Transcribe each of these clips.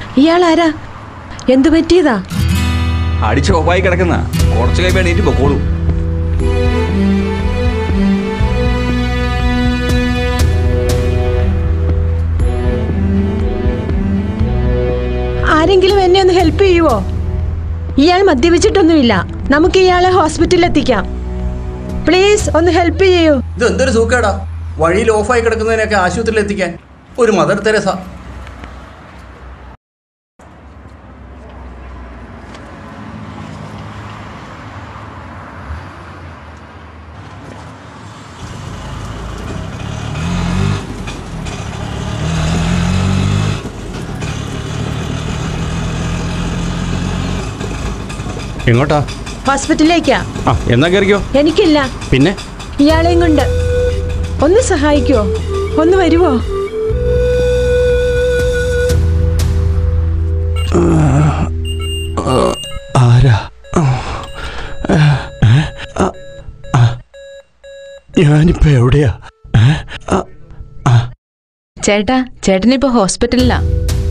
ഇയാൾ ആരാ എന്തു പറ്റിയതാ അടിച്ച് ഒപ്പായി കിടക്കുന്ന കുറച്ച് കഴിയുമ്പോൾ എണീറ്റ് പൊക്കോളൂ ആരെങ്കിലും എന്നെ ഒന്ന് ഹെൽപ്പ് ചെയ്യുവോ ഇയാൾ മദ്യപിച്ചിട്ടൊന്നുമില്ല നമുക്ക് ഇയാളെ ഹോസ്പിറ്റലിൽ എത്തിക്കാം പ്ലീസ് ഒന്ന് ഹെൽപ്പ് ചെയ്യൂ ഇത് എന്തൊരു സൂക്കേടാ വഴിയിൽ ഓഫായി കിടക്കുന്നതിനൊക്കെ ആശുപത്രിയിൽ എത്തിക്കാൻ ഒരു മദർ തെരേസ എങ്ങോട്ടാ ഹോസ്പിറ്റലിലേക്കാ ആ എന്നാ കയറിക്കോ എനിക്കില്ല പിന്നെ ഇയാളെയും കൊണ്ട് ഒന്ന് സഹായിക്കുവോ ഒന്ന് വരുവോ ആരാ ഞാനിപ്പോ എവിടെയാ ചേട്ടാ ചേട്ടനിപ്പോ ഹോസ്പിറ്റലിലാ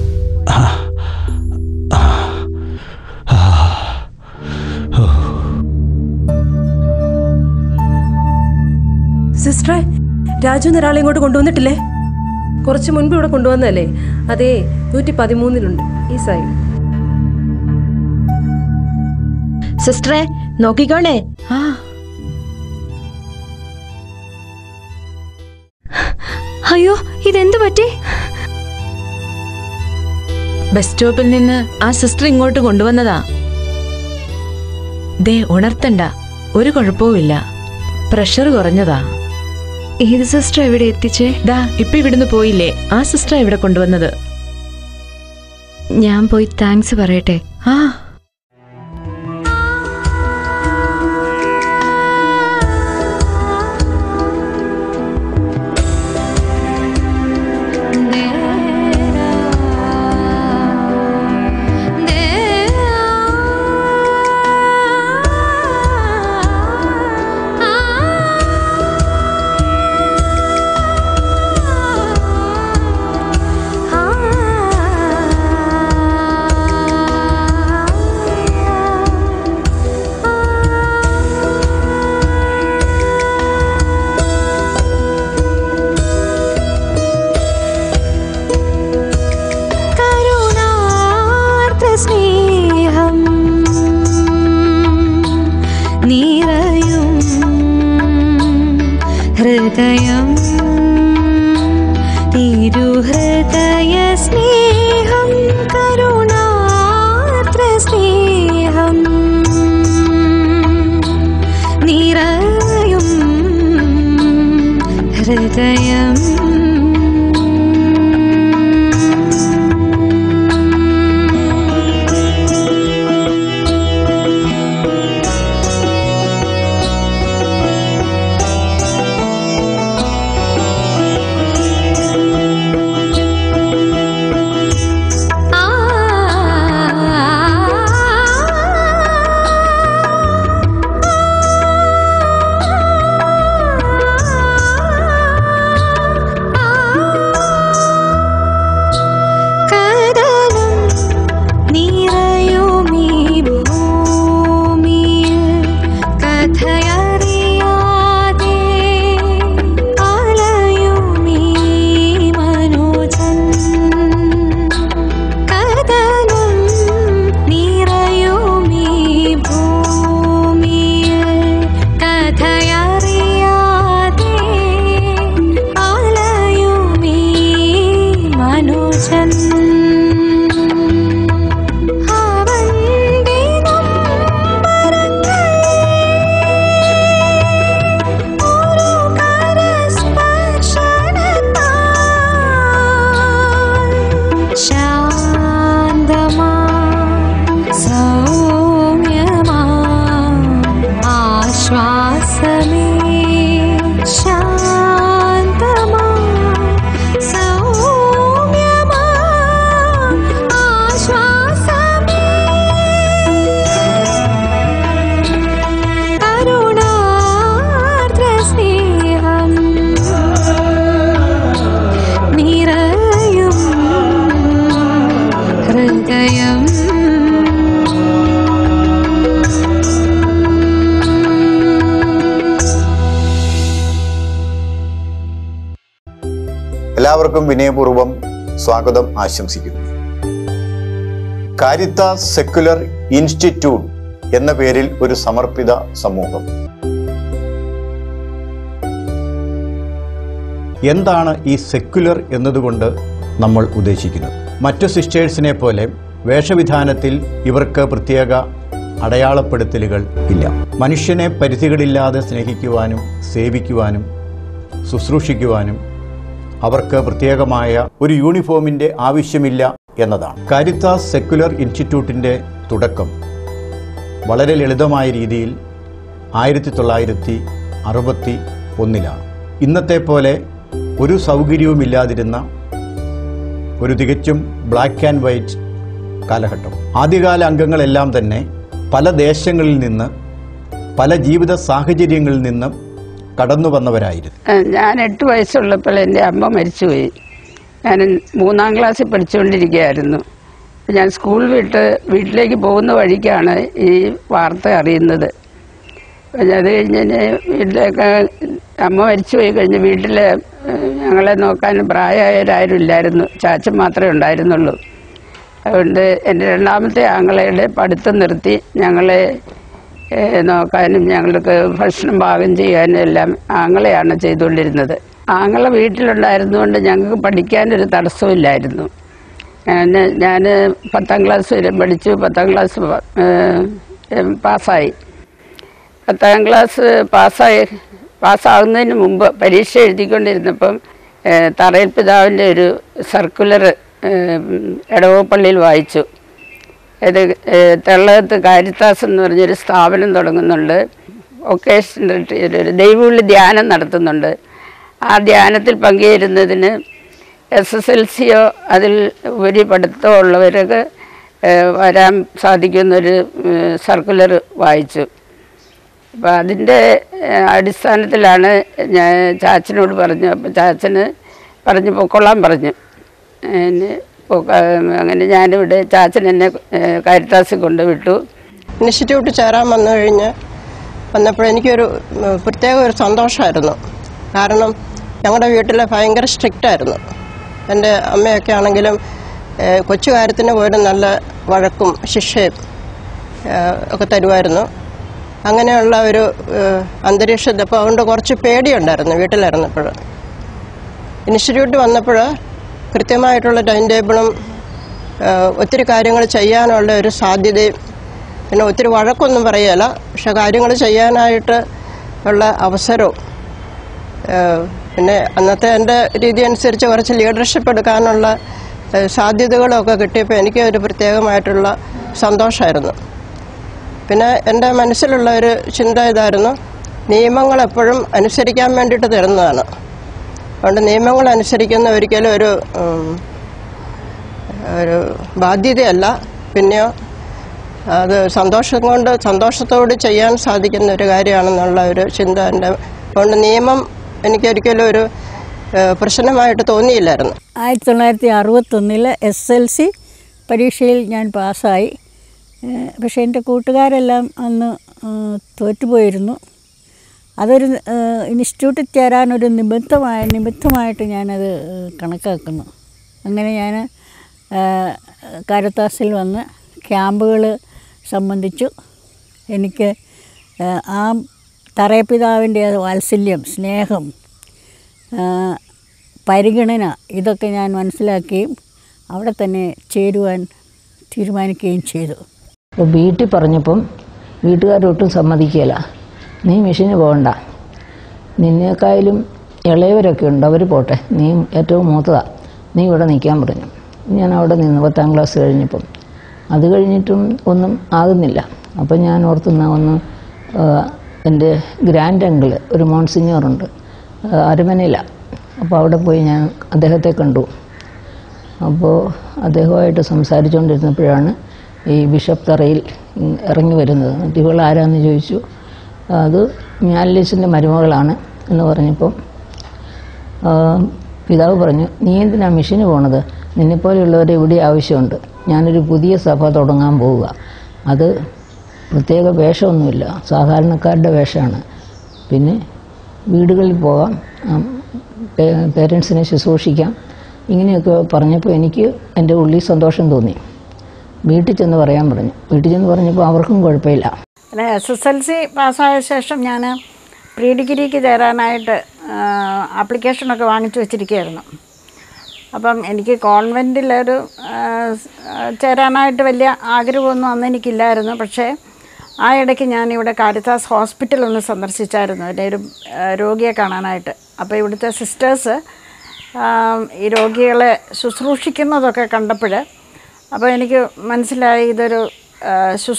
സിസ്റ്ററെ രാജു എന്നൊരാളെ ഇങ്ങോട്ട് കൊണ്ടുവന്നിട്ടില്ലേ കുറച്ച് മുൻപ് ഇവിടെ കൊണ്ടുവന്നതല്ലേ അതേ നൂറ്റി പതിമൂന്നിലുണ്ട് ഈ സൈഡ് സിസ്റ്ററെ നോക്കിക്കോണേ ആ അയ്യോ ഇതെന്തു പറ്റി ബസ് സ്റ്റോപ്പിൽ നിന്ന് ആ സിസ്റ്റർ ഇങ്ങോട്ട് കൊണ്ടുവന്നതാ ദേ ഉണർത്തണ്ട ഒരു കുഴപ്പവുമില്ല പ്രഷർ കുറഞ്ഞതാ ഏത് സിസ്റ്റർ എവിടെ എത്തിച്ചേ ദാ ഇപ്പൊ ഇവിടുന്ന് പോയില്ലേ ആ സിസ്റ്ററാ ഇവിടെ കൊണ്ടുവന്നത് ഞാൻ പോയി താങ്ക്സ് പറയട്ടെ ആ സ്നേഹം നിറയും ഹൃദയം തിരുഹൃദയ സ്നേഹം കരുണാത്ര സ്നേഹം നിറയും ഹൃദയം കടലും നിറയുമീ ഭൂമിയിൽ കഥയറിയാതെ അലയുമീ മനുജൻ കടലും നിറയുമീ ഭൂമിയിൽ കഥയറിയാതെ അലയുമീ മനുജൻ അവന്റെ നൊമ്പരങ്ങൾ ഒരു കരസ്പർശനത്താൽ ശാന്തമാ സൗമ്യമാ ആശ്വാസമേ ശാന്തമാ സൗമ്യമാ എല്ലാവർക്കും വിനയപൂർവ്വം സ്വാഗതം ആശംസിക്കുന്നു കാരിത്ത സെക്കുലർ ഇൻസ്റ്റിറ്റ്യൂട്ട് എന്ന പേരിൽ ഒരു സമർപ്പിത സമൂഹം എന്താണ് ഈ സെക്കുലർ എന്നതുകൊണ്ട് നമ്മൾ ഉദ്ദേശിക്കുന്നത് മറ്റു സിസ്റ്റേഴ്സിനെ പോലെ വേഷവിധാനത്തിൽ ഇവർക്ക് പ്രത്യേക അടയാളപ്പെടുത്തലുകൾ ഇല്ല മനുഷ്യനെ പരിധികളില്ലാതെ സ്നേഹിക്കുവാനും സേവിക്കുവാനും ശുശ്രൂഷിക്കുവാനും അവർക്ക് പ്രത്യേകമായ ഒരു യൂണിഫോമിൻ്റെ ആവശ്യമില്ല എന്നതാണ് കാരിത്താസ് സെക്കുലർ ഇൻസ്റ്റിറ്റ്യൂട്ടിൻ്റെ തുടക്കം വളരെ ലളിതമായ രീതിയിൽ ആയിരത്തി തൊള്ളായിരത്തി അറുപത്തി ഒന്നിലാണ് ഇന്നത്തെ പോലെ ഒരു സൗകര്യവുമില്ലാതിരുന്ന ഒരു തികച്ചും ബ്ലാക്ക് ആൻഡ് വൈറ്റ് കാലഘട്ടം ആദ്യകാല അംഗങ്ങളെല്ലാം തന്നെ പല ദേശങ്ങളിൽ നിന്ന് പല ജീവിത സാഹചര്യങ്ങളിൽ നിന്നും കടന്നു വന്നവരായിരുന്നു ഞാൻ എട്ട് വയസ്സുള്ളപ്പോൾ എൻ്റെ അമ്മ മരിച്ചുപോയി ഞാൻ മൂന്നാം ക്ലാസ്സിൽ പഠിച്ചുകൊണ്ടിരിക്കുകയായിരുന്നു ഞാൻ സ്കൂൾ വിട്ട് വീട്ടിലേക്ക് പോകുന്ന വഴിക്കാണ് ഈ വാർത്ത അറിയുന്നത് പിന്നെ അത് കഴിഞ്ഞ് ഞാൻ വീട്ടിലേക്ക് അമ്മ മരിച്ചുപോയി കഴിഞ്ഞ് വീട്ടിൽ ഞങ്ങളെ നോക്കാൻ പ്രായമായവരാരും ഇല്ലായിരുന്നു ചാച്ചൻ മാത്രമേ ഉണ്ടായിരുന്നുള്ളൂ അതുകൊണ്ട് എൻ്റെ രണ്ടാമത്തെ ആങ്ങളയുടെ പഠിത്തം നിർത്തി ഞങ്ങളെ ഏഹ്, നോക്കാനും ഞങ്ങൾക്ക് ഭക്ഷണം പാകം ചെയ്യാനും എല്ലാം ആങ്ങളെയാണ് ചെയ്തുകൊണ്ടിരുന്നത് ആങ്ങള വീട്ടിലുണ്ടായിരുന്നുകൊണ്ട് ഞങ്ങൾക്ക് പഠിക്കാനൊരു തടസ്സമില്ലായിരുന്നു ഞാൻ ഞാൻ പത്താം ക്ലാസ് വരെ പഠിച്ചു പത്താം ക്ലാസ് പ- ഏഹ്, പാസ്സായി പത്താം ക്ലാസ് പാസ്സായി പാസ്സാകുന്നതിന് മുമ്പ് പരീക്ഷ എഴുതിക്കൊണ്ടിരുന്നപ്പം ഏഹ്, തറയിൽ പിതാവിൻ്റെ ഒരു സർക്കുലർ എടവപ്പള്ളിയിൽ വായിച്ചു ഇത് ഏഹ്, തെള്ളകത്ത് കാരിത്താസ് എന്ന് പറഞ്ഞൊരു സ്ഥാപനം തുടങ്ങുന്നുണ്ട് ഒക്കേഷണൽ ഒരു ദൈവവിളി ധ്യാനം നടത്തുന്നുണ്ട് ആ ധ്യാനത്തിൽ പങ്കുചേരുന്നതിന് എസ് എസ് എൽ സിയോ അതിൽ ഉപരി പഠിത്തമോ ഉള്ളവരൊക്കെ ഏഹ്, വരാൻ സാധിക്കുന്നൊരു സർക്കുലർ വായിച്ചു അപ്പം അതിൻ്റെ ഏഹ്, അടിസ്ഥാനത്തിലാണ് ഞാൻ ചാച്ചനോട് പറഞ്ഞു അപ്പം ചാച്ചന് പറഞ്ഞു പൊക്കോളാൻ പറഞ്ഞു എന്നെ പൊക്ക- അങ്ങനെ ഞാനിവിടെ ചാച്ചൻ എന്നെ ഏഹ്, കാരിത്താസിൽ കൊണ്ടുവിട്ടു ഇൻസ്റ്റിറ്റ്യൂട്ട് ചേരാൻ വന്നു കഴിഞ്ഞ് വന്നപ്പോൾ എനിക്കൊരു ഉം, പ്രത്യേക ഒരു സന്തോഷമായിരുന്നു കാരണം ഞങ്ങളുടെ വീട്ടിൽ ഭയങ്കര സ്ട്രിക്റ്റ് ആയിരുന്നു എൻ്റെ അമ്മയൊക്കെ ആണെങ്കിലും ഏഹ്, കൊച്ചു കാര്യത്തിന് പോലും നല്ല വഴക്കും ശിക്ഷയും ഏഹ്, ഒക്കെ തരുമായിരുന്നു അങ്ങനെയുള്ള ഒരു ഏഹ്, അന്തരീക്ഷത്തിൽ അപ്പോൾ അതുകൊണ്ട് കുറച്ച് പേടിയുണ്ടായിരുന്നു വീട്ടിലിരുന്നപ്പോൾ ഇൻസ്റ്റിറ്റ്യൂട്ട് വന്നപ്പോൾ കൃത്യമായിട്ടുള്ള ടൈം ടേബിളും ഏഹ്, ഒത്തിരി കാര്യങ്ങൾ ചെയ്യാനുള്ള ഒരു സാധ്യതയും പിന്നെ ഒത്തിരി വഴക്കൊന്നും പറയുകയില്ല പക്ഷെ കാര്യങ്ങൾ ചെയ്യാനായിട്ട് ഉള്ള അവസരവും ഏഹ്, പിന്നെ അന്നത്തെ എൻ്റെ രീതി അനുസരിച്ച് കുറച്ച് ലീഡർഷിപ്പ് എടുക്കാനുള്ള ഏഹ്, സാധ്യതകളും ഒക്കെ കിട്ടിയപ്പോൾ എനിക്ക് ഒരു പ്രത്യേകമായിട്ടുള്ള സന്തോഷമായിരുന്നു പിന്നെ എൻ്റെ മനസ്സിലുള്ള ഒരു ചിന്ത ഇതായിരുന്നു നിയമങ്ങൾ എപ്പോഴും അനുസരിക്കാൻ വേണ്ടിയിട്ട് തരുന്നതാണ് അതുകൊണ്ട് നിയമങ്ങൾ അനുസരിക്കുന്ന ഒരിക്കലും ഒരു ഉം, ഒരു ബാധ്യതയല്ല പിന്നെയോ അത് സന്തോഷം കൊണ്ട് സന്തോഷത്തോട് ചെയ്യാൻ സാധിക്കുന്ന ഒരു കാര്യമാണെന്നുള്ള ഒരു ചിന്ത എൻ്റെ അതുകൊണ്ട് നിയമം എനിക്കൊരിക്കലും ഒരു ഏഹ്, പ്രശ്നമായിട്ട് തോന്നിയില്ലായിരുന്നു ആയിരത്തി തൊള്ളായിരത്തി അറുപത്തൊന്നിൽ എസ് എൽ സി പരീക്ഷയിൽ ഞാൻ പാസ്സായി ഏഹ് പക്ഷേ എൻ്റെ കൂട്ടുകാരെല്ലാം അന്ന് ഏഹ് തോറ്റുപോയിരുന്നു അതൊരു ഏഹ് ഇൻസ്റ്റിറ്റ്യൂട്ടിൽ ചേരാനൊരു നിമിത്തമായ നിമിത്തമായിട്ട് ഞാനത് ഏഹ് കണക്കാക്കുന്നു അങ്ങനെ ഞാൻ കാരത്താസിൽ വന്ന് ക്യാമ്പുകൾ സംബന്ധിച്ചു എനിക്ക് ഏഹ് ആ തറയപ്പിതാവിൻ്റെ വാത്സല്യം സ്നേഹം ആ, പരിഗണന ഇതൊക്കെ ഞാൻ മനസ്സിലാക്കുകയും അവിടെ തന്നെ ചേരുവാൻ തീരുമാനിക്കുകയും ചെയ്തു അപ്പോൾ വീട്ടിൽ പറഞ്ഞപ്പം വീട്ടുകാരൊട്ടും സമ്മതിക്കുകയില്ല നീ മെഷീന് പോകണ്ട നിന്നേക്കായാലും ഇളയവരൊക്കെ ഉണ്ട് അവർ പോട്ടെ നീ ഏറ്റവും മൂത്തതാ നീ ഇവിടെ നിൽക്കാൻ പറഞ്ഞു ഞാൻ അവിടെ നിന്ന് പത്താം ക്ലാസ് കഴിഞ്ഞപ്പം അത് കഴിഞ്ഞിട്ടും ഒന്നും ആകുന്നില്ല അപ്പം ഞാൻ ഓർത്തുന്ന ഒന്ന് ആ, എൻ്റെ ഗ്രാൻഡ് അങ്കിൾ ഒരു മോൺസിഞ്ഞോറുണ്ട് അരമനയിലാണ് അപ്പോൾ അവിടെ പോയി ഞാൻ അദ്ദേഹത്തെ കണ്ടു അപ്പോൾ അദ്ദേഹമായിട്ട് സംസാരിച്ചുകൊണ്ടിരുന്നപ്പോഴാണ് ഈ ബിഷപ്പ് തറയിൽ ഉം, ഇറങ്ങി വരുന്നത് എന്നിട്ട് ഇവൾ ആരാന്ന് ചോദിച്ചു അത് മ്യാലിസിൻ്റെ മരുമകളാണ് എന്ന് പറഞ്ഞപ്പം ആ, പിതാവ് പറഞ്ഞു നീ എന്തിനാ മിഷന് പോണത് നിന്നെപ്പോലെയുള്ളവരെ ഇവിടെ ആവശ്യമുണ്ട് ഞാനൊരു പുതിയ സഭ തുടങ്ങാൻ പോവുക അത് പ്രത്യേക വേഷമൊന്നുമില്ല സാധാരണക്കാരുടെ വേഷമാണ് പിന്നെ വീടുകളിൽ പോകാം പേരൻസിനെ ശുശ്രൂഷിക്കാം ഇങ്ങനെയൊക്കെ പറഞ്ഞപ്പോൾ എനിക്ക് എൻ്റെ ഉള്ളിൽ സന്തോഷം തോന്നി വീട്ടിൽ ചെന്ന് പറയാൻ പറഞ്ഞു വീട്ടിൽ ചെന്ന് പറഞ്ഞപ്പോൾ അവർക്കും കുഴപ്പമില്ല പിന്നെ എസ് എസ് എൽ സി പാസ്സായ ശേഷം ഞാൻ പ്രീ ഡിഗ്രിക്ക് ചേരാനായിട്ട് ആപ്ലിക്കേഷനൊക്കെ വാങ്ങിച്ചു വെച്ചിരിക്കുകയായിരുന്നു അപ്പം എനിക്ക് കോൺവെൻറ്റിലൊരു ചേരാനായിട്ട് വലിയ ആഗ്രഹമൊന്നും അന്ന് എനിക്കില്ലായിരുന്നു പക്ഷേ ആ ഇടയ്ക്ക് ഞാൻ ഇവിടെ കാരിത്താസ് ഹോസ്പിറ്റൽ ഒന്ന് സന്ദർശിച്ചായിരുന്നു എൻ്റെ ഒരു ആ, രോഗിയെ കാണാനായിട്ട് അപ്പോൾ ഇവിടുത്തെ സിസ്റ്റേഴ്സ് ഈ രോഗികളെ ശുശ്രൂഷിക്കുന്നതൊക്കെ കണ്ടപ്പോൾ അപ്പോൾ എനിക്ക് മനസ്സിലായി ഇതൊരു ആ,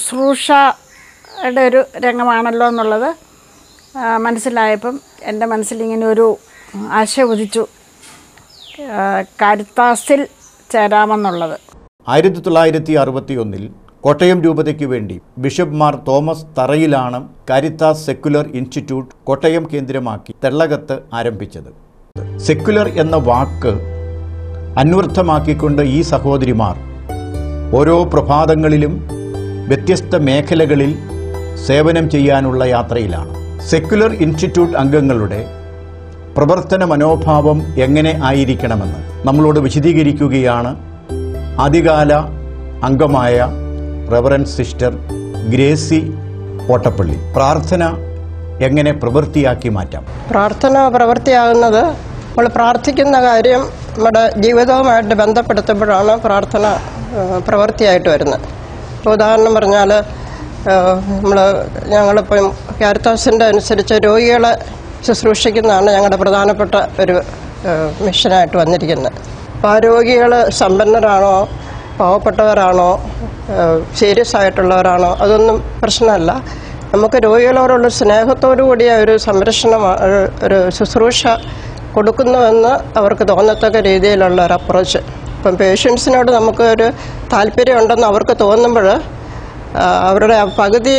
ശുശ്രൂഷയുടെ ഒരു രംഗമാണല്ലോ എന്നുള്ളത് ആ, മനസ്സിലായപ്പം എൻ്റെ മനസ്സിലിങ്ങനെ ഒരു ആശ ഉദിച്ചു ആ, കാരിത്താസിൽ ചേരാമെന്നുള്ളത് ആയിരത്തി തൊള്ളായിരത്തി അറുപത്തി ഒന്നിൽ കോട്ടയം രൂപതയ്ക്ക് വേണ്ടി ബിഷപ്പ് മാർ തോമസ് തറയിലാണ് കാരിത്താസ് സെക്കുലർ ഇൻസ്റ്റിറ്റ്യൂട്ട് കോട്ടയം കേന്ദ്രമാക്കി തെള്ളകത്ത് ആരംഭിച്ചത് സെക്കുലർ എന്ന വാക്ക് അന്വർത്ഥമാക്കിക്കൊണ്ട് ഈ സഹോദരിമാർ ഓരോ പ്രഭാതങ്ങളിലും വ്യത്യസ്ത മേഖലകളിൽ സേവനം ചെയ്യാനുള്ള യാത്രയിലാണ് സെക്കുലർ ഇൻസ്റ്റിറ്റ്യൂട്ട് അംഗങ്ങളുടെ പ്രവർത്തന മനോഭാവം എങ്ങനെ ആയിരിക്കണമെന്ന് നമ്മളോട് വിശദീകരിക്കുകയാണ് ആദ്യകാല അംഗമായ റവറൻ സിസ്റ്റർ ഗ്രേസി ഓട്ടപ്പള്ളി പ്രാർത്ഥന എങ്ങനെ പ്രവൃത്തിയാക്കി മാറ്റാം പ്രാർത്ഥന പ്രവൃത്തിയാകുന്നത് നമ്മൾ പ്രാർത്ഥിക്കുന്ന കാര്യം നമ്മുടെ ജീവിതവുമായിട്ട് ബന്ധപ്പെടുത്തുമ്പോഴാണ് പ്രാർത്ഥന ആ, പ്രവൃത്തിയായിട്ട് വരുന്നത് ഇപ്പോൾ ഉദാഹരണം പറഞ്ഞാൽ നമ്മൾ ഞങ്ങളിപ്പം ക്യാരിത്താസിൻ്റെ അനുസരിച്ച് രോഗികളെ ശുശ്രൂഷിക്കുന്നതാണ് ഞങ്ങളുടെ പ്രധാനപ്പെട്ട ഒരു ആ, മിഷനായിട്ട് വന്നിരിക്കുന്നത് അപ്പോൾ ആ രോഗികൾ സമ്പന്നരാണോ പാവപ്പെട്ടവരാണോ സീരിയസ് ആയിട്ടുള്ളവരാണോ അതൊന്നും പ്രശ്നമല്ല നമുക്ക് രോഗികളോടുള്ള സ്നേഹത്തോടു കൂടിയ ഒരു സംരക്ഷണം ഒരു- ഒരു ശുശ്രൂഷ കൊടുക്കുന്നുവെന്ന് അവർക്ക് തോന്നത്തക്ക രീതിയിലുള്ള ഒരു അപ്രോച്ച് ഇപ്പം പേഷ്യൻസിനോട് നമുക്ക് ഒരു താല്പര്യം ഉണ്ടെന്ന് അവർക്ക് തോന്നുമ്പോൾ ആ, അവരുടെ ആ പകുതി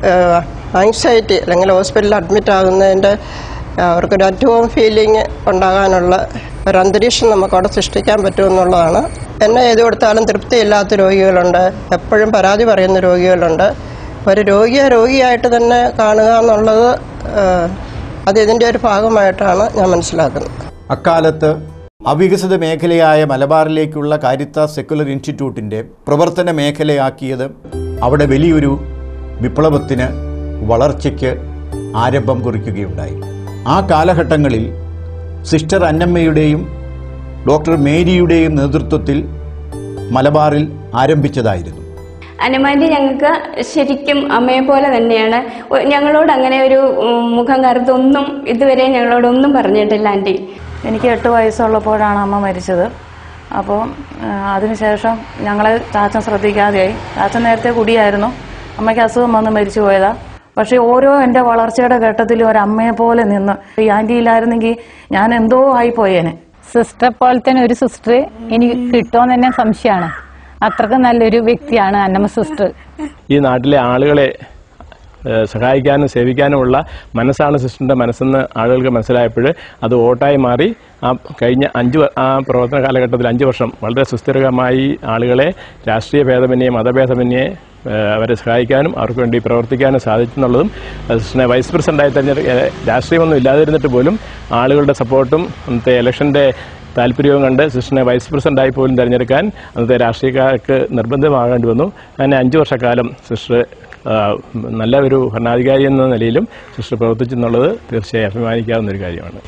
ആങ്സൈറ്റി അല്ലെങ്കിൽ ഹോസ്പിറ്റലിൽ അഡ്മിറ്റ് ആകുന്നതിൻ്റെ ആ, അവർക്കൊരു അറ്റ് ഹോം ഫീലിംഗ് ഉണ്ടാകാനുള്ള ഒരു അന്തരീക്ഷം നമുക്ക് അവിടെ സൃഷ്ടിക്കാൻ പറ്റുമെന്നുള്ളതാണ് എന്നെ ചെയ്തു കൊടുത്താലും തൃപ്തിയില്ലാത്ത രോഗികളുണ്ട് എപ്പോഴും പരാതി പറയുന്ന രോഗികളുണ്ട് ഒരു രോഗിയെ രോഗിയായിട്ട് തന്നെ കാണുക എന്നുള്ളത് ആ, അത് ഇതിൻ്റെ ഒരു ഭാഗമായിട്ടാണ് ഞാൻ മനസ്സിലാക്കുന്നത് അക്കാലത്ത് അവികസിത മേഖലയായ മലബാറിലേക്കുള്ള കാരിത്ത സെക്കുലർ ഇൻസ്റ്റിറ്റ്യൂട്ടിൻ്റെ പ്രവർത്തന മേഖലയാക്കിയത് അവിടെ വലിയൊരു വിപ്ലവത്തിന് വളർച്ചയ്ക്ക് ആരംഭം കുറിക്കുകയുണ്ടായി ആ കാലഘട്ടങ്ങളിൽ സിസ്റ്റർ അന്നമ്മയുടെയും ഡോക്ടർ മേരിയുടെയും നേതൃത്വത്തിൽ മലബാറിൽ ആരംഭിച്ചതായിരുന്നു അനുമാൻറ്റി ഞങ്ങൾക്ക് ശരിക്കും അമ്മയെ പോലെ തന്നെയാണ് ഒ- ഞങ്ങളോട് അങ്ങനെ ഒരു ഉം, മുഖം കറുത്തൊന്നും ഇതുവരെ ഞങ്ങളോടൊന്നും പറഞ്ഞിട്ടില്ല ആൻറ്റി എനിക്ക് എട്ട് വയസ്സുള്ളപ്പോഴാണ് അമ്മ മരിച്ചത് അപ്പോൾ അതിനുശേഷം ഞങ്ങളെ ചാച്ചൻ ശ്രദ്ധിക്കാതെയായി ചാച്ചൻ നേരത്തെ കുടിയായിരുന്നു അമ്മയ്ക്ക് അസുഖം വന്ന് മരിച്ചു പോയതാ പക്ഷേ ഓരോ എൻ്റെ വളർച്ചയുടെ ഘട്ടത്തിലും ഒരു അമ്മയെ പോലെ നിന്ന് ഈ ആൻറ്റി ഇല്ലായിരുന്നെങ്കിൽ ഞാൻ എന്തോ ആയിപ്പോയേനെ സിസ്റ്ററെ പോലെ തന്നെ ഒരു സിസ്റ്റർ എനിക്ക് കിട്ടുമെന്ന് തന്നെ സംശയമാണ് അത്രക്ക് നല്ലൊരു വ്യക്തിയാണ് അന്നമ്മ സിസ്റ്റർ ഈ നാട്ടിലെ ആളുകളെ ഏഹ്, സഹായിക്കാനും സേവിക്കാനുമുള്ള മനസ്സാണ് സിസ്റ്ററിന്റെ മനസ്സെന്ന് ആളുകൾക്ക് മനസ്സിലായപ്പോൾ അത് വോട്ടായി മാറി ആ കഴിഞ്ഞ അഞ്ച് വ- ആ പ്രവർത്തന കാലഘട്ടത്തിൽ അഞ്ച് വർഷം വളരെ സുസ്ഥിരമായി ആളുകളെ രാഷ്ട്രീയ ഭേദമന്യേ മതഭേദമന്യേ ഏഹ്, അവരെ സഹായിക്കാനും അവർക്ക് വേണ്ടി പ്രവർത്തിക്കാനും സാധിച്ചെന്നുള്ളതും അത് സിസ്റ്ററിനെ വൈസ് പ്രസിഡന്റായി തെരഞ്ഞെടുക്ക ഏഹ്, രാഷ്ട്രീയമൊന്നും ഇല്ലാതിരുന്നിട്ട് പോലും ആളുകളുടെ സപ്പോർട്ടും അന്നത്തെ ഇലക്ഷന്റെ താല്പര്യവും കണ്ട് സിസ്റ്ററിനെ വൈസ് പ്രസിഡന്റായി പോലും തിരഞ്ഞെടുക്കാൻ അന്നത്തെ രാഷ്ട്രീയക്കാർക്ക് നിർബന്ധമാകേണ്ടി വന്നു അങ്ങനെ അഞ്ചു വർഷക്കാലം സിസ്റ്റർ ആ, നല്ല ഒരു ഭരണാധികാരി എന്ന നിലയിലും സിസ്റ്റർ പ്രവർത്തിച്ചെന്നുള്ളത് തീർച്ചയായും അഭിമാനിക്കാവുന്ന ഒരു കാര്യമാണ്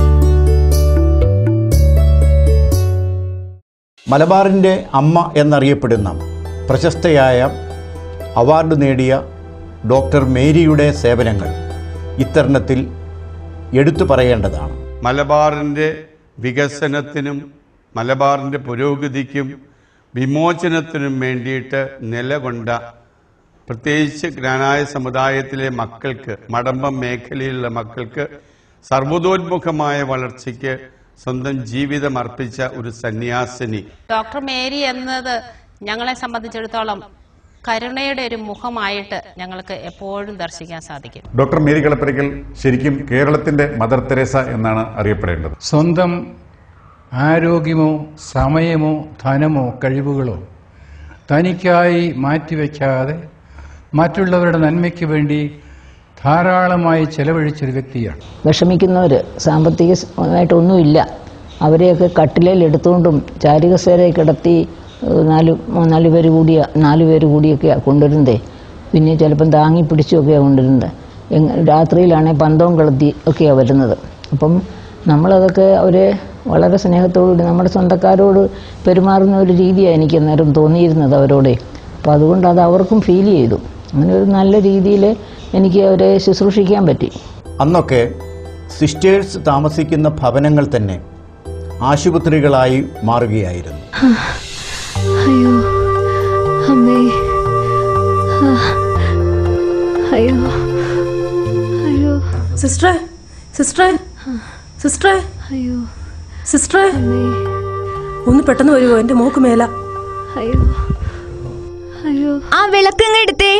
മലബാറിൻ്റെ അമ്മ എന്നറിയപ്പെടുന്ന പ്രശസ്തയായ അവാർഡ് നേടിയ ഡോക്ടർ മേരിയുടെ സേവനങ്ങൾ ഇത്തരണത്തിൽ എടുത്തു പറയേണ്ടതാണ് മലബാറിൻ്റെ വികസനത്തിനും മലബാറിൻ്റെ പുരോഗതിക്കും വിമോചനത്തിനും വേണ്ടിയിട്ട് നിലകൊണ്ട പ്രത്യേകിച്ച് ഗ്രാനായ സമുദായത്തിലെ മക്കൾക്ക് മടമ്പം മേഖലയിലുള്ള മക്കൾക്ക് സർവതോന്മുഖമായ വളർച്ചയ്ക്ക് സ്വന്തം ജീവിതം അർപ്പിച്ച ഒരു സന്യാസിനി ഡോക്ടർ മേരി എന്നത് ഞങ്ങളെ സംബന്ധിച്ചിടത്തോളം കരുണയുടെ ഒരു മുഖമായിട്ട് ഞങ്ങൾക്ക് എപ്പോഴും ദർശിക്കാൻ സാധിക്കും ഡോക്ടർ മേരി കളപ്പരയ്ക്കൽ ശരിക്കും കേരളത്തിന്റെ മദർ തെരേസ എന്നാണ് അറിയപ്പെടേണ്ടത് സ്വന്തം ആരോഗ്യമോ സമയമോ ധനമോ കഴിവുകളോ തനിക്കായി മാറ്റിവെക്കാതെ മറ്റുള്ളവരുടെ നന്മയ്ക്ക് വേണ്ടി ധാരാളമായി ചെലവഴിച്ചൊരു വ്യക്തിയാണ് വിഷമിക്കുന്നവർ സാമ്പത്തികമായിട്ടൊന്നുമില്ല അവരെയൊക്കെ കട്ടിലേൽ എടുത്തുകൊണ്ടും ചാരികസേരയെ കിടത്തി ഏഹ്, നാല് നാല് പേര് കൂടിയ നാല് പേര് കൂടിയൊക്കെയാണ് കൊണ്ടുവരുന്നതേ പിന്നെ ചിലപ്പം താങ്ങി പിടിച്ചുമൊക്കെയാണ് കൊണ്ടുവരുന്നത് എങ് രാത്രിയിലാണെങ്കിൽ പന്തവും കളത്തി ഒക്കെയാണ് വരുന്നത് അപ്പം നമ്മളതൊക്കെ അവരെ വളരെ സ്നേഹത്തോടുകൂടി നമ്മുടെ സ്വന്തക്കാരോട് പെരുമാറുന്ന ഒരു രീതിയാണ് എനിക്ക് അന്നേരം തോന്നിയിരുന്നത് അവരോടെ അപ്പോൾ അതുകൊണ്ട് അത് അവർക്കും ഫീൽ ചെയ്തു അങ്ങനെ ഒരു നല്ല രീതിയിൽ എനിക്ക് അവരെ ശുശ്രൂഷിക്കാൻ പറ്റി അന്നൊക്കെ സിസ്റ്റേഴ്സ് താമസിക്കുന്ന ഭവനങ്ങൾ തന്നെ ആശുപത്രികളായി മാറുകയായിരുന്നു അയ്യോ അമ്മേ ആ, അയ്യോ അയ്യോ സിസ്റ്ററെ സിസ്റ്ററെ സിസ്റ്ററെ അയ്യോ സിസ്റ്ററെ ഒന്ന് പെട്ടെന്ന് വരുമോ എൻ്റെ മോക്ക് മേല അയ്യോ അയ്യോ ആ വിളക്കങ്ങ് എടുത്തേ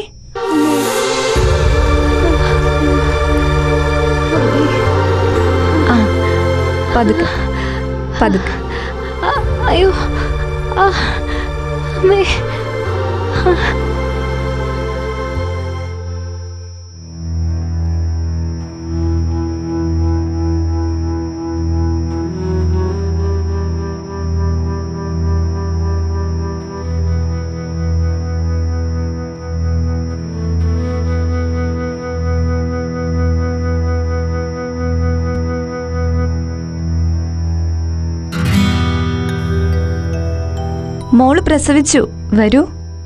ആ പതുക്കെ പതുക്കെ ആ, അയ്യോ ആ അമ്മേ ആ. മോള് പ്രസവിച്ചു വരൂ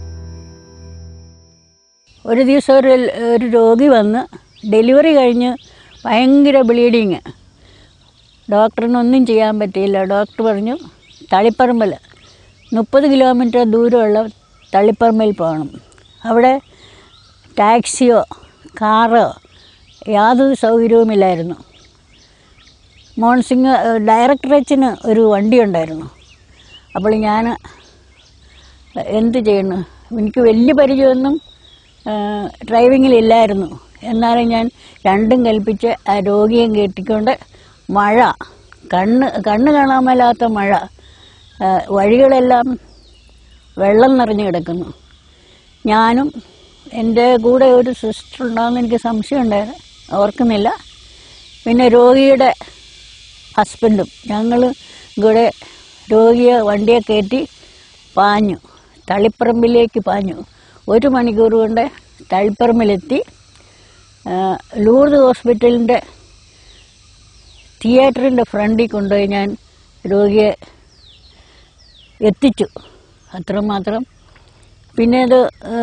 ഒരു ദിവസം ഒരു ഒരു രോഗി വന്ന് ഡെലിവറി കഴിഞ്ഞ് ഭയങ്കര ബ്ലീഡിങ് ഡോക്ടറിനൊന്നും ചെയ്യാൻ പറ്റിയില്ല ഡോക്ടർ പറഞ്ഞു തളിപ്പറമ്പൽ മുപ്പത് കിലോമീറ്റർ ദൂരമുള്ള തളിപ്പറമ്പിൽ പോകണം അവിടെ ടാക്സിയോ കാറോ യാതൊരു സൗകര്യവുമില്ലായിരുന്നു മോൺസിംഗ് ഡയറക്ടറേറ്റിന് ഒരു വണ്ടി ഉണ്ടായിരുന്നു അപ്പോൾ ഞാൻ എന്ത് ചെയ്യണം എനിക്ക് വലിയ പരിചയമൊന്നും ഡ്രൈവിങ്ങിലില്ലായിരുന്നു എന്നാലും ഞാൻ രണ്ടും കൽപ്പിച്ച് ആ രോഗിയെ കെട്ടിക്കൊണ്ട് മഴ കണ്ണ് കണ്ണ് കാണാൻ മേലാത്ത മഴ ആ, വഴികളെല്ലാം വെള്ളം നിറഞ്ഞു കിടക്കുന്നു ഞാനും എൻ്റെ കൂടെ ഒരു സിസ്റ്റർ ഉണ്ടാകുമെന്ന് എനിക്ക് സംശയമുണ്ടായിരുന്നു ഓർക്കുന്നില്ല പിന്നെ രോഗിയുടെ ഹസ്ബൻഡും ഞങ്ങൾ കൂടെ രോഗിയെ വണ്ടിയെ കയറ്റി പാഞ്ഞു തളിപ്പറമ്പിലേക്ക് പാഞ്ഞു ഒരു മണിക്കൂർ കൊണ്ട് തളിപ്പറമ്പിലെത്തി ആ, ലൂർദ് ഹോസ്പിറ്റലിൻ്റെ തിയേറ്ററിൻ്റെ ഫ്രണ്ടിൽ കൊണ്ടുപോയി ഞാൻ രോഗിയെ എത്തിച്ചു അത്രമാത്രം പിന്നെ അത് ആ,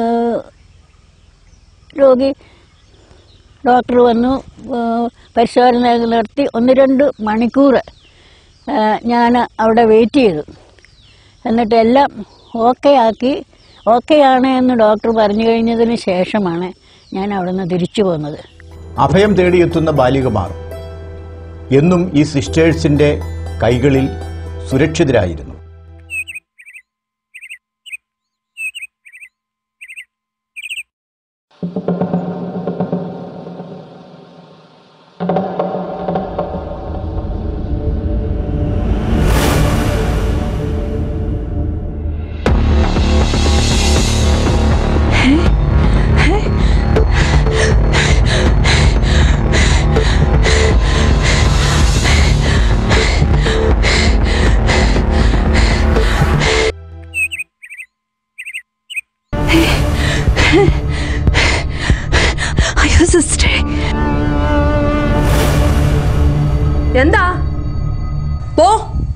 രോഗി ഡോക്ടർ വന്നു ആ, പരിശോധന നടത്തി ഒന്ന് രണ്ട് മണിക്കൂർ ഞാൻ അവിടെ വെയിറ്റ് ചെയ്തു എന്നിട്ട് എല്ലാം ഓക്കെ ആക്കി ഓക്കെ ആണ് എന്ന് ഡോക്ടർ പറഞ്ഞു കഴിഞ്ഞതിന് ശേഷമാണ് ഞാൻ അവിടെ നിന്ന് തിരിച്ചു പോകുന്നത് അഭയം തേടിയെത്തുന്ന ബാലികമാർ എന്നും ഈ സിസ്റ്റേഴ്സിൻ്റെ കൈകളിൽ സുരക്ഷിതരായിരുന്നു അയ്യോ സിസ്റ്ററെ എന്താ പോ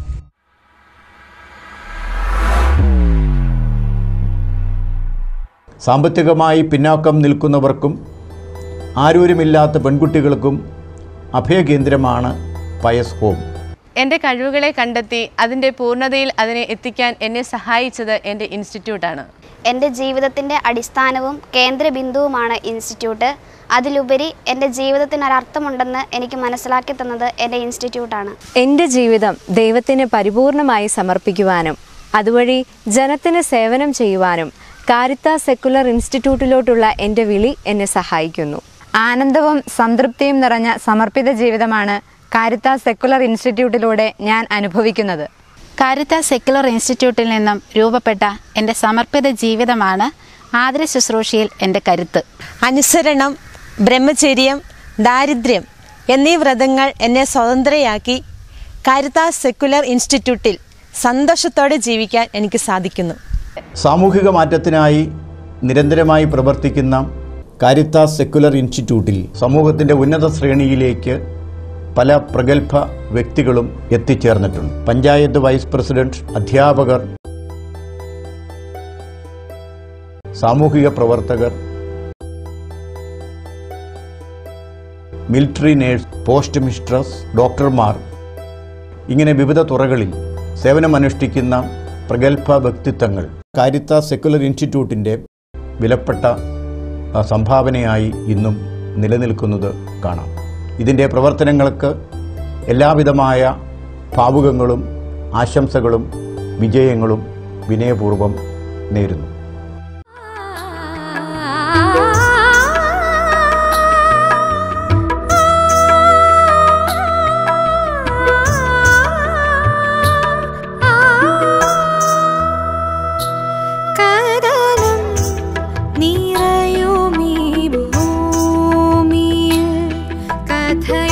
സാമ്പത്തികമായി പിന്നാക്കം നിൽക്കുന്നവർക്കും ആരൂരുമില്ലാത്ത പെൺകുട്ടികൾക്കും അഭയകേന്ദ്രമാണ് പയസ് ഹോം എൻ്റെ കഴിവുകളെ കണ്ടെത്തി അതിൻ്റെ പൂർണ്ണതയിൽ അതിനെ എത്തിക്കാൻ എന്നെ സഹായിച്ചത് എൻ്റെ ഇൻസ്റ്റിറ്റ്യൂട്ടാണ് എൻ്റെ ജീവിതത്തിൻ്റെ അടിസ്ഥാനവും കേന്ദ്രബിന്ദുവുമാണ് ഇൻസ്റ്റിറ്റ്യൂട്ട് അതിലുപരി എൻ്റെ ജീവിതത്തിന് ഒരർത്ഥമുണ്ടെന്ന് എനിക്ക് മനസ്സിലാക്കി തന്നത് എൻ്റെ ഇൻസ്റ്റിറ്റ്യൂട്ടാണ് എൻ്റെ ജീവിതം ദൈവത്തിന് പരിപൂർണമായി സമർപ്പിക്കുവാനും അതുവഴി ജനത്തിന് സേവനം ചെയ്യുവാനും കാരിത്ത സെക്കുലർ ഇൻസ്റ്റിറ്റ്യൂട്ടിലോട്ടുള്ള എൻ്റെ വിളി എന്നെ സഹായിക്കുന്നു ആനന്ദവും സംതൃപ്തിയും നിറഞ്ഞ സമർപ്പിത ജീവിതമാണ് കാരിത്ത സെക്കുലർ ഇൻസ്റ്റിറ്റ്യൂട്ടിലൂടെ ഞാൻ അനുഭവിക്കുന്നത് കാരിത്ത സെക്യുലർ ഇൻസ്റ്റിറ്റ്യൂട്ടിൽ നിന്നും രൂപപ്പെട്ട എൻ്റെ സമർപ്പിത ജീവിതമാണ് ആദര ശുശ്രൂഷയിൽ എൻ്റെ കരുത്ത് അനുസരണം ബ്രഹ്മചര്യം ദാരിദ്ര്യം എന്നീ വ്രതങ്ങൾ എന്നെ സ്വതന്ത്രയാക്കി കാരിത്താസ് സെക്കുലർ ഇൻസ്റ്റിറ്റ്യൂട്ടിൽ സന്തോഷത്തോടെ ജീവിക്കാൻ എനിക്ക് സാധിക്കുന്നു സാമൂഹിക മാറ്റത്തിനായി നിരന്തരമായി പ്രവർത്തിക്കുന്ന കാരിത്താസ് സെക്കുലർ ഇൻസ്റ്റിറ്റ്യൂട്ടിൽ സമൂഹത്തിൻ്റെ ഉന്നത ശ്രേണിയിലേക്ക് പല പ്രഗത്ഭ വ്യക്തികളും എത്തിച്ചേർന്നിട്ടുണ്ട് പഞ്ചായത്ത് വൈസ് പ്രസിഡന്റ് അധ്യാപകർ സാമൂഹിക പ്രവർത്തകർ മിലിറ്ററി നേഴ്സ് പോസ്റ്റ് മിസ്ട്രസ് ഡോക്ടർമാർ ഇങ്ങനെ വിവിധ തുറകളിൽ സേവനമനുഷ്ഠിക്കുന്ന പ്രഗത്ഭ വ്യക്തിത്വങ്ങൾ കാരിത്ത സെക്കുലർ ഇൻസ്റ്റിറ്റ്യൂട്ടിൻ്റെ വിലപ്പെട്ട ആ, സംഭാവനയായി ഇന്നും നിലനിൽക്കുന്നത് കാണാം ഇതിൻ്റെ പ്രവർത്തനങ്ങൾക്ക് എല്ലാവിധമായ ഭാവുകങ്ങളും ആശംസകളും വിജയങ്ങളും വിനയപൂർവ്വം നേരുന്നു കടലും നിറയുമീ ഭൂമിയിൽ കഥ